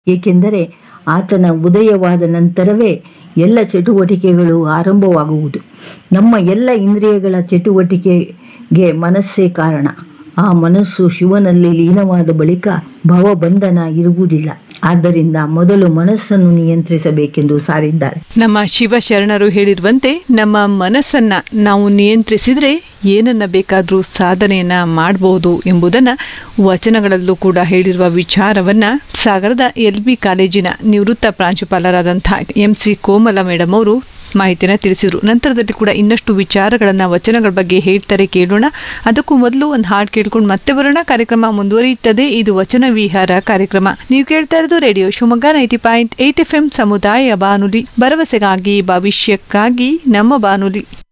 ಏಕೆಂದರೆ ಆತನ ಉದಯವಾದ ನಂತರವೇ ಎಲ್ಲ ಚಟುವಟಿಕೆಗಳು ಆರಂಭವಾಗುವುದು ನಮ್ಮ ಎಲ್ಲ ಇಂದ್ರಿಯಗಳ ಚಟುವಟಿಕೆಗೆ ಮನಸ್ಸೇ ಕಾರಣ ಆ ಮನಸ್ಸು ಶಿವನಲ್ಲಿ ಲೀನವಾದ ಬಳಿಕ ಭವಬಂಧನ ಇರುವುದಿಲ್ಲ ಆದ್ದರಿಂದ ಮೊದಲು ಮನಸ್ಸನ್ನು ನಿಯಂತ್ರಿಸಬೇಕೆಂದು ಸಾರಿದ್ದಾರೆ ನಮ್ಮ ಶಿವಶರಣರು ಹೇಳಿರುವಂತೆ ನಮ್ಮ ಮನಸ್ಸನ್ನ ನಾವು ನಿಯಂತ್ರಿಸಿದ್ರೆ ಏನನ್ನ ಬೇಕಾದರೂ ಸಾಧನೆಯನ್ನ ಮಾಡಬಹುದು ಎಂಬುದನ್ನ ವಚನಗಳಲ್ಲೂ ಕೂಡ ಹೇಳಿರುವ ವಿಚಾರವನ್ನ ಸಾಗರದ ಎಲ್ ಬಿ ಕಾಲೇಜಿನ ನಿವೃತ್ತ ಪ್ರಾಂಶುಪಾಲರಾದಂತಹ ಎಂ ಸಿ ಕೋಮಲ ಮೇಡಮ್ ಅವರು ಮಾಹಿತಿನ ತಿಳಿಸಿದ್ರು ನಂತರದಲ್ಲಿ ಕೂಡ ಇನ್ನಷ್ಟು ವಿಚಾರಗಳನ್ನ ವಚನಗಳ ಬಗ್ಗೆ ಹೇಳ್ತಾರೆ ಕೇಳೋಣ ಅದಕ್ಕೂ ಮೊದಲು ಒಂದು ಹಾಡು ಕೇಳ್ಕೊಂಡು ಮತ್ತೆ ಬರೋಣ ಕಾರ್ಯಕ್ರಮ ಮುಂದುವರಿಯುತ್ತದೆ ಇದು ವಚನ ವಿಹಾರ ಕಾರ್ಯಕ್ರಮ ನೀವು ಕೇಳ್ತಾ ಇರೋದು radio Shivamogga ninety point eight F M ಸಮುದಾಯ ಬಾನುಲಿ ಭರವಸೆಗಾಗಿ ಭವಿಷ್ಯಕ್ಕಾಗಿ ನಮ್ಮ ಬಾನುಲಿ